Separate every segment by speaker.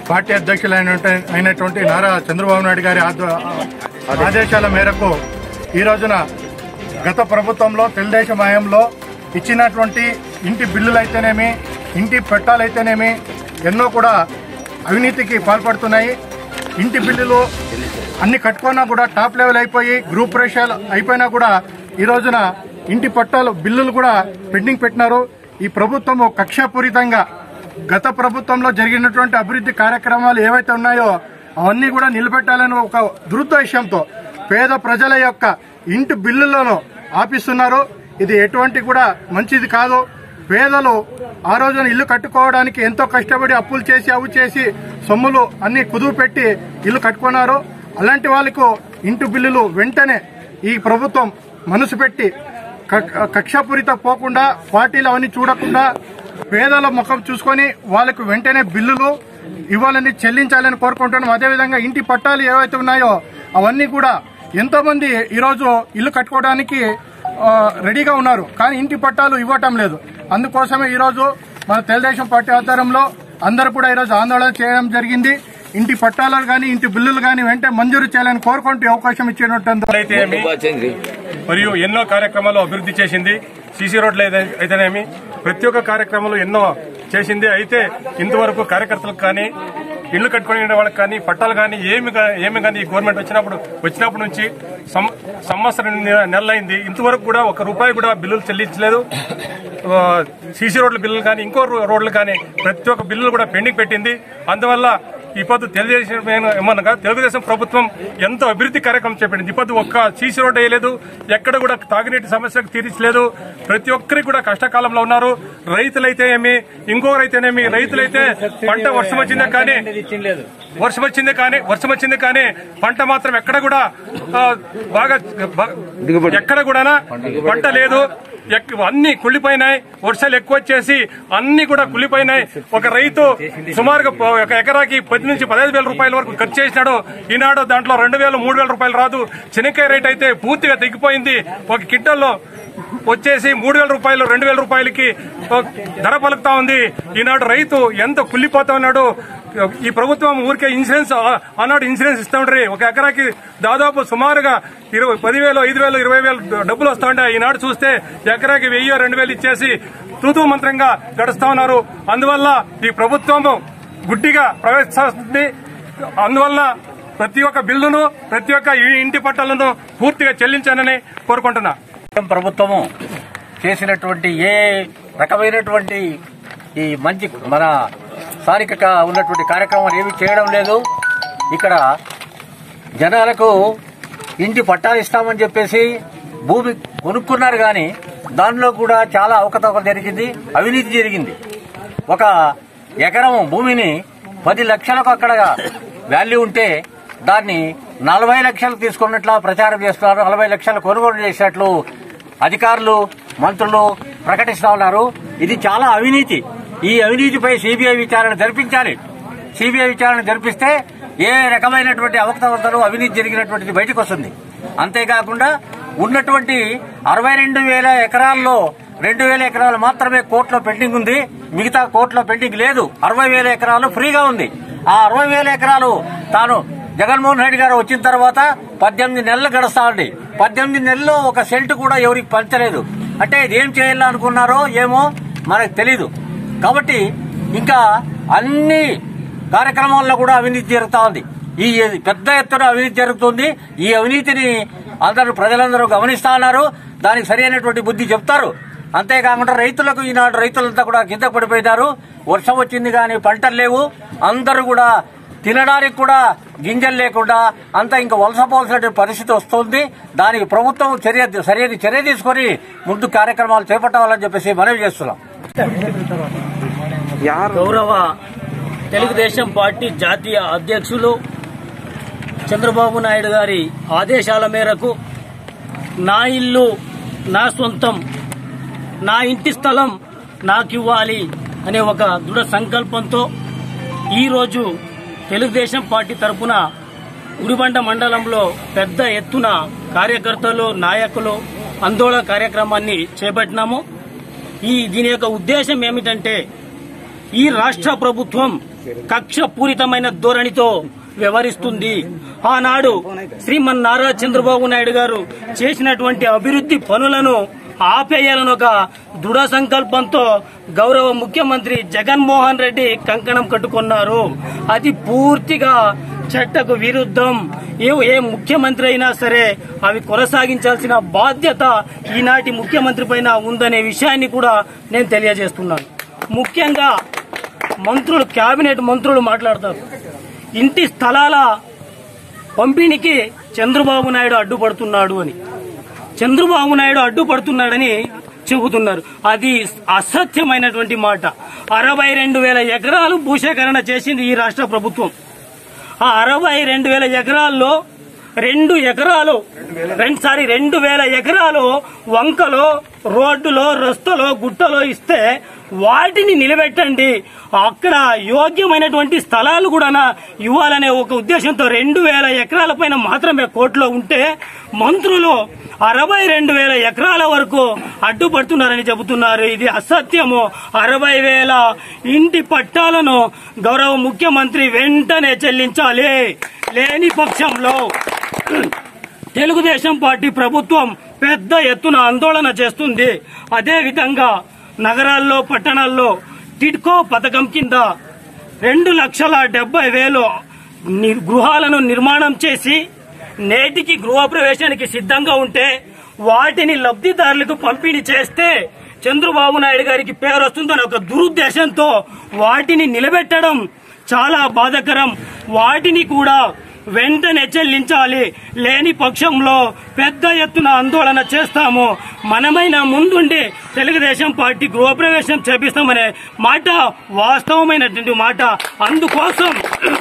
Speaker 1: party అధ్యక్షులైన అయినటువంటి నారా చంద్రబాబు నాయుడు గారి ఆద- ఆదేశాల మేరకు ఈ రోజున గత ప్రభుత్వంలో తెలుగుదేశం హయాంలో ఇచ్చినటువంటి ఇంటి బిల్లులైతేనేమి ఇంటి పెట్టాలైతేనేమి ఎన్నో కూడా అవినీతికి పాల్పడుతున్నాయి ఇంటి బిల్లులు అన్ని కట్టుకున్నా కూడా టాప్ లెవెల్ అయిపోయి గ్రూప్ రేషాలు అయిపోయినా కూడా ఈ రోజున ఇంటి పట్టాలు బిల్లులు కూడా పెండింగ్ పెట్టినారు ఈ ప్రభుత్వము కక్షాపూరితంగా గత ప్రభుత్వంలో జరిగినటువంటి అభివృద్ధి కార్యక్రమాలు ఏవైతే ఉన్నాయో అవన్నీ కూడా నిలబెట్టాలని ఒక దురుద్దేశంతో పేద ప్రజల యొక్క ఇంటి బిల్లులను ఆపిస్తున్నారు ఇది ఎటువంటి కూడా మంచిది కాదు పేదలు ఆ రోజున ఇల్లు కట్టుకోవడానికి ఎంతో కష్టపడి అప్పులు చేసి అవి చేసి సొమ్ములు అన్ని కుదువు పెట్టి ఇల్లు కట్టుకున్నారు అలాంటి వాళ్ళకు ఇంటి బిల్లులు వెంటనే ఈ ప్రభుత్వం మనసు పెట్టి క- కక్షాపూరిత పోకుండా పార్టీలు అవన్నీ చూడకుండా పేదల ముఖం చూసుకొని వాళ్ళకు వెంటనే బిల్లులు ఇవ్వాలని చెల్లించాలని కోరుకుంటున్నాం అదేవిధంగా ఇంటి పట్టాలు ఏవైతే ఉన్నాయో అవన్నీ కూడా ఎంతో మంది ఈరోజు ఇల్లు కట్టుకోవడానికి ఆ, రెడీగా ఉన్నారు కానీ ఇంటి పట్టాలు ఇవ్వటం లేదు అందుకోసమే ఈరోజు మన తెలుగుదేశం పార్టీ ఆధ్వర్యంలో అందరూ కూడా ఈరోజు ఆందోళన చేయడం జరిగింది ఇంటి పట్టాలు కానీ ఇంటి బిల్లులు కానీ వెంటనే మంజూరు చేయాలని కోరుకుంటూ ఈ అవకాశం ఇచ్చినట్టు
Speaker 2: అయితే ఏమి మరియు ఎన్నో కార్యక్రమాలు అభివృద్ధి చేసింది సీసీ రోడ్లు అయితే- అయితేనేమి ప్రతి ఒక్క కార్యక్రమాలు ఎన్నో చేసింది అయితే ఇంతవరకు కార్యకర్తలకు కానీ ఇళ్లు కట్టుకునే వాళ్ళకి కానీ పట్టాలు కానీ ఏమి గా- ఏమి కానీ ఈ గవర్నమెంట్ వచ్చినప్పుడు వచ్చినప్పటి నుంచి సం- సంవత్సరం నె- నెలలైంది ఇంతవరకు కూడా ఒక రూపాయి కూడా బిల్లులు చెల్లించలేదు ఆ, సీసీ రోడ్ల బిల్లులు కానీ ఇంకో రో- రోడ్లు కానీ ప్రతి ఒక్క బిల్లులు కూడా పెండింగ్ పెట్టింది అందువల్ల ఈ పొద్దు తెలుగుదేశం ఏమ- ఏమనగా తెలుగుదేశం ప్రభుత్వం ఎంతో అభివృద్ధి కార్యక్రమం చేపట్టింది ఈ పొద్దు ఒక్క సీసీ రోడ్ వేయలేదు ఎక్కడ కూడా తాగునీటి సమస్యకు తీర్చలేదు ప్రతి ఒక్కరికి కూడా కష్టకాలంలో ఉన్నారు రైతులైతే ఏమి ఇంకొకరైతేనేమి రైతులైతే పంట వర్షం వచ్చిందే కానీ వర్షం వచ్చింది కానీ వర్షం వచ్చింది కానీ పంట మాత్రం ఎక్కడ కూడా ఆ, బాగా బా- ఎక్కడ కూడా పంట లేదు ఎక్- అన్ని కుళ్ళిపోయినాయి వర్షాలు ఎక్కువ వచ్చేసి అన్ని కూడా కుళ్ళిపోయినాయి ఒక రైతు సుమారుగా ప- ఒక ఎకరాకి పది నుంచి పదహైదు వేల రూపాయల వరకు ఖర్చు చేసినాడు ఈనాడు దాంట్లో రెండు వేలు మూడు వేల రూపాయలు రాదు శనక్కాయ రేట్ అయితే పూర్తిగా తగ్గిపోయింది ఒక కింటల్లో వచ్చేసి మూడు వేల రూపాయలు రెండు వేల రూపాయలకి ఒక ధర పలుకుతా ఉంది ఈనాడు రైతు ఎంత కుళ్ళిపోతా ఉన్నాడు ఈ ప్రభుత్వం ఊరికే ఇన్సూరెన్స్ ఆ- ఆనాడు ఇన్సూరెన్స్ ఇస్తా ఉండ్రి ఒక ఎకరాకి దాదాపు సుమారుగా ఇరవై పదివేలు ఐదు వేలు ఇరవై వేలు డబ్బులు వస్తా ఉండే ఈనాడు చూస్తే ఎకరాకి వెయ్యి రెండు వేలు ఇచ్చేసి తూతూ మంత్రంగా గడుస్తా ఉన్నారు అందువల్ల ఈ ప్రభుత్వం గుడ్డిగా ప్రవేశిస్తుంది అందువల్ల ప్రతి ఒక్క బిల్లును ప్రతి ఒక్క ఈ ఇంటి పట్టాలను పూర్తిగా చెల్లించానని కోరుకుంటున్నా
Speaker 3: ప్రభుత్వము చేసినటువంటి ఏ రకమైనటువంటి ఈ మంచి మన స్థానిక ఉన్నటువంటి కార్యక్రమాలు ఏమి చేయడం లేదు ఇక్కడ జనాలకు ఇంటి పట్టాలు ఇస్తామని చెప్పేసి భూమి కొనుక్కున్నారు కానీ దానిలో కూడా చాలా అవకతవకలు జరిగింది అవినీతి జరిగింది ఒక ఎకరం భూమిని పది లక్షలకు అక్కడ వాల్యూ ఉంటే దాన్ని నలభై లక్షలు తీసుకున్నట్లా ప్రచారం చేస్తున్నారు నలభై లక్షలు కొనుగోలు చేసినట్లు అధికారులు మంత్రులు ప్రకటిస్తా ఉన్నారు ఇది చాలా అవినీతి ఈ అవినీతిపై సిబిఐ విచారణ జరిపించాలి సిబిఐ విచారణ జరిపిస్తే ఏ రకమైనటువంటి అవకతవకలు అవినీతి జరిగినటువంటిది బయటకు వస్తుంది అంతేకాకుండా ఉన్నటువంటి అరవై రెండు వేల ఎకరాల్లో రెండు వేల ఎకరాలు మాత్రమే కోర్టులో పెండింగ్ ఉంది మిగతా కోర్టులో పెండింగ్ లేదు అరవై వేల ఎకరాలు ఫ్రీగా ఉంది ఆ అరవై వేల ఎకరాలు తాను జగన్మోహన్ రెడ్డి గారు వచ్చిన తర్వాత పద్దెనిమిది నెలలు గడుస్తా ఉంది పద్దెనిమిది నెలల్లో ఒక సెంటు కూడా ఎవరికి పంచలేదు అంటే ఇది ఏం చేయాలనుకున్నారో ఏమో మనకు తెలీదు కాబట్టి ఇంకా అన్ని కార్యక్రమాల్లో కూడా అవినీతి జరుగుతా ఉంది ఈ పెద్ద ఎత్తున అవినీతి జరుగుతుంది ఈ అవినీతిని అందరూ ప్రజలందరూ గమనిస్తా ఉన్నారు దానికి సరైనటువంటి బుద్ధి చెప్తారు అంతేకాకుండా రైతులకు ఈనాడు రైతులంతా కూడా కింద పడిపోయినారు వర్షం వచ్చింది కానీ పంటలు లేవు అందరూ కూడా తినడానికి కూడా గింజలు లేకుండా అంతా ఇంకా వలసపోవాల్సిన పరిస్థితి వస్తుంది దానికి ప్రభుత్వం చర్య సరైన చర్య తీసుకొని ముందు కార్యక్రమాలు చేపట్టాలని చెప్పేసి మనవి చేస్తున్నాం
Speaker 4: గౌరవ తెలుగుదేశం పార్టీ జాతీయ అధ్యక్షులు చంద్రబాబు నాయుడు గారి ఆదేశాల మేరకు నా ఇల్లు నా సొంతం నా ఇంటి స్థలం నాకివ్వాలి అనే ఒక దృఢ సంకల్పంతో ఈరోజు తెలుగుదేశం పార్టీ తరఫున గుడిబండ మండలంలో పెద్ద ఎత్తున కార్యకర్తలు నాయకులు ఆందోళన కార్యక్రమాన్ని చేపట్టినాము ఈ దీని యొక్క ఉద్దేశం ఏమిటంటే ఈ రాష్ట్ర ప్రభుత్వం కక్షపూరితమైన ధోరణితో వ్యవహరిస్తుంది ఆనాడు శ్రీమన్నారా చంద్రబాబు నాయుడు గారు చేసినటువంటి అభివృద్ధి పనులను ఆపేయాలని ఒక దృఢ సంకల్పంతో గౌరవ ముఖ్యమంత్రి జగన్మోహన్ రెడ్డి కంకణం కట్టుకున్నారు అది పూర్తిగా చట్టకు విరుద్ధం ఏ ఏ ముఖ్యమంత్రి అయినా సరే అవి కొనసాగించాల్సిన బాధ్యత ఈనాటి ముఖ్యమంత్రి పైన ఉందనే విషయాన్ని కూడా నేను తెలియజేస్తున్నాను ముఖ్యంగా మంత్రులు కేబినెట్ మంత్రులు మాట్లాడతారు ఇంటి స్థలాల పంపిణీకి చంద్రబాబు నాయుడు అడ్డుపడుతున్నాడు అని చంద్రబాబు నాయుడు అడ్డుపడుతున్నాడని చెబుతున్నారు అది అసత్యమైనటువంటి మాట అరవై రెండు వేల ఎకరాలు భూసేకరణ చేసింది ఈ రాష్ట్ర ప్రభుత్వం ఆ అరవై రెండు వేల ఎకరాల్లో రెండు ఎకరాలు రెండు సారీ రెండు వేల ఎకరాలు వంకలో రోడ్డులో రస్తులో గుట్టలో ఇస్తే వాటిని నిలబెట్టండి అక్కడ యోగ్యమైనటువంటి స్థలాలు కూడా ఇవ్వాలనే ఒక ఉద్దేశంతో రెండు వేల ఎకరాల పైన మాత్రమే కోర్టులో ఉంటే మంత్రులు అరవై రెండు వేల ఎకరాల వరకు అడ్డుపడుతున్నారని చెబుతున్నారు ఇది అసత్యము అరవై వేల ఇంటి పట్టాలను గౌరవ ముఖ్యమంత్రి వెంటనే చెల్లించాలి లేని పక్షంలో తెలుగుదేశం పార్టీ ప్రభుత్వం పెద్ద ఎత్తున ఆందోళన చేస్తుంది అదే విధంగా నగరాల్లో పట్టణాల్లో టిడ్కో పథకం కింద రెండు లక్షల డెబ్బై వేలు ని- గృహాలను నిర్మాణం చేసి నేటికి గృహప్రవేశానికి సిద్ధంగా ఉంటే వాటిని లబ్ధిదారులకు పంపిణీ చేస్తే చంద్రబాబు నాయుడు గారికి పేరు వస్తుందని ఒక దురుద్దేశంతో వాటిని నిలబెట్టడం చాలా బాధాకరం వాటిని కూడా వెంటనే చెల్లించాలి లేని పక్షంలో పెద్ద ఎత్తున ఆందోళన చేస్తాము మనమైన ముందుండి తెలుగుదేశం పార్టీ గృహప్రవేశం చేపిస్తామనే మాట వాస్తవమైనటువంటి మాట అందుకోసం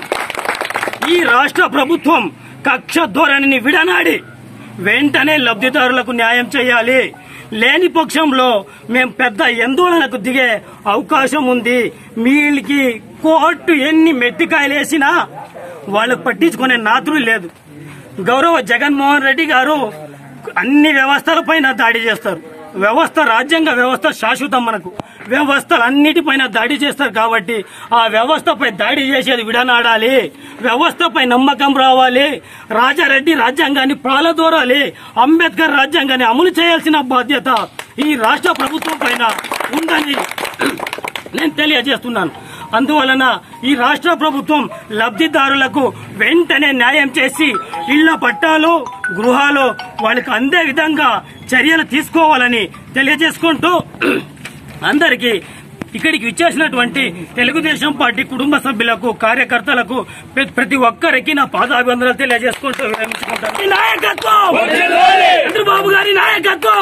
Speaker 4: ఈ రాష్ట్ర ప్రభుత్వం కక్ష ధోరణిని విడనాడి వెంటనే లబ్ధిదారులకు న్యాయం చేయాలి లేని పక్షంలో మేము పెద్ద ఆందోళనకు దిగే అవకాశం ఉంది వీళ్ళకి కోర్టు ఎన్ని మెట్టికాయలు వేసినా వాళ్ళకు పట్టించుకునే నాతులు లేదు గౌరవ జగన్మోహన్ రెడ్డి గారు అన్ని వ్యవస్థలపైన దాడి చేస్తారు వ్యవస్థ రాజ్యాంగ వ్యవస్థ శాశ్వతం మనకు వ్యవస్థలన్నిటిపైన దాడి చేస్తారు కాబట్టి ఆ వ్యవస్థపై దాడి చేసేది విడనాడాలి వ్యవస్థపై నమ్మకం రావాలి రాజారెడ్డి రాజ్యాంగాన్ని ప్రాలదోరాలి అంబేద్కర్ రాజ్యాంగాన్ని అమలు చేయాల్సిన బాధ్యత ఈ రాష్ట్ర ప్రభుత్వం పైన ఉందని నేను తెలియజేస్తున్నాను అందువలన ఈ రాష్ట్ర ప్రభుత్వం లబ్ధిదారులకు వెంటనే న్యాయం చేసి ఇళ్ల పట్టాలు గృహాలు వాళ్ళకి అందే విధంగా చర్యలు తీసుకోవాలని తెలియజేసుకుంటూ అందరికీ ఇక్కడికి విచ్చేసినటువంటి తెలుగుదేశం పార్టీ కుటుంబ సభ్యులకు కార్యకర్తలకు ప్ర- ప్రతి ఒక్కరికి నా పాదాభివందనాలు తెలియజేసుకుంటూ విరమించుకుంటాను ఈ నాయకత్వం చంద్రబాబు గారి నాయకత్వం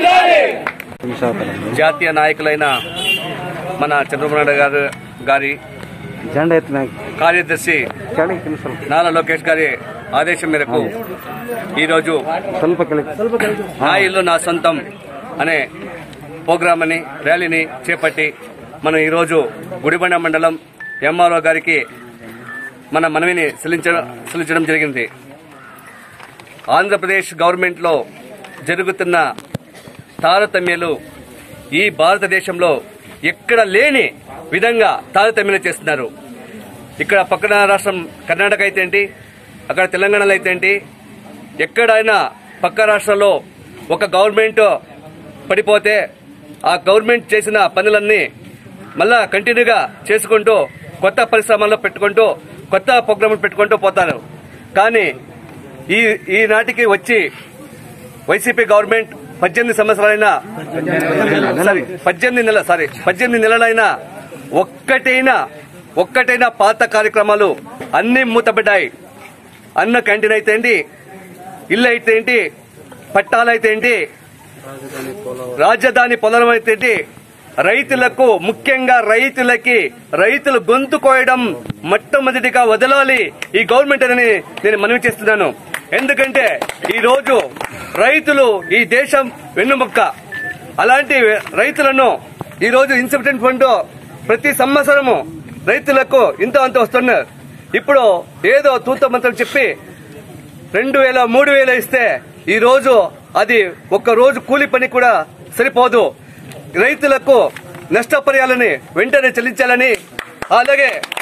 Speaker 5: జాతీయ నాయకులైన మన చంద్రబాబు నాయుడు గారు గారి
Speaker 6: జెండా ఎత్తిన
Speaker 5: కార్యదర్శి
Speaker 6: ಕೆಳಗೆ ಕಿನ್ನು ಸ್ವಲ್ಪ
Speaker 5: నారా లోకేష్ గారి ఆదేశం మేరకు ఈరోజు
Speaker 6: ಸ್ವಲ್ಪ ಕೆಳಗೆ
Speaker 5: నా ఇల్లు నా సొంతం అనే ప్రోగ్రామ్ అని ర్యాలీని చేపట్టి మనం ఈరోజు గుడిబండ మండలం ఎంఆర్ఓ గారికి మన మనవిని చెల్లించడం చెల్లించడం జరిగింది ఆంధ్రప్రదేశ్ గవర్నమెంట్లో జరుగుతున్న తారతమ్యాలు ఈ భారతదేశంలో ఎక్కడ లేని విధంగా తారతమ్యాలు చేస్తున్నారు ఇక్కడ పక్కన రాష్ట్రం కర్ణాటక అయితే ఏంటి అక్కడ తెలంగాణలో అయితే ఏంటి ఎక్కడైనా పక్క రాష్ట్రంలో ఒక గవర్నమెంట్ పడిపోతే ఆ గవర్నమెంట్ చేసిన పనులన్నీ మళ్ళా కంటిన్యూగా చేసుకుంటూ కొత్త పరిశ్రమల్లో పెట్టుకుంటూ కొత్త ప్రోగ్రాములు పెట్టుకుంటూ పోతారు కానీ ఈ ఈనాటికి వచ్చి వైసీపీ గవర్నమెంట్ పద్దెనిమిది సంవత్సరాలైనా సారీ పద్దెనిమిది నెలల సారీ పద్దెనిమిది నెలలైనా ఒక్కటైనా ఒక్కటైనా పాత కార్యక్రమాలు అన్ని మూతపడ్డాయి అన్న క్యాంటీన్ అయితే ఏంటి ఇల్లు అయితే ఏంటి పట్టాలైతే ఏంటి రాజధాని పొలం అయితే ఏంటి రైతులకు ముఖ్యంగా రైతులకి రైతులు గొంతు కోయడం మొట్టమొదటిగా వదలాలి ఈ గవర్నమెంట్ అని నేను మనవి చేస్తున్నాను ఎందుకంటే ఈ రోజు రైతులు ఈ దేశం వెన్నుముక్క అలాంటి రైతులను ఈ రోజు ఇన్సఫిషియెంట్ ఫండ్ ప్రతి సంవత్సరము రైతులకు ఇంత అంత వస్తున్నారు ఇప్పుడు ఏదో తూత మంత్రం చెప్పి రెండు వేల మూడు వేల ఇస్తే ఈ రోజు అది ఒక్క రోజు కూలి పని కూడా సరిపోదు రైతులకు నష్టపరిహారాలని వెంటనే చెల్లించాలని అలాగే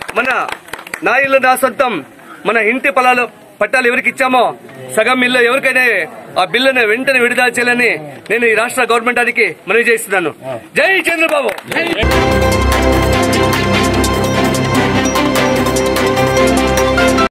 Speaker 5: మన నా ఇల్లు నా సొంతం మన ఇంటి పొలాలు పట్టాలు ఎవరికి ఇచ్చామో సగం ఇల్లు ఎవరికైనా ఆ బిల్లును వెంటనే విడుదల చేయాలని నేను ఈ రాష్ట్ర గవర్నమెంట్ మనవి చేస్తున్నాను జై చంద్రబాబు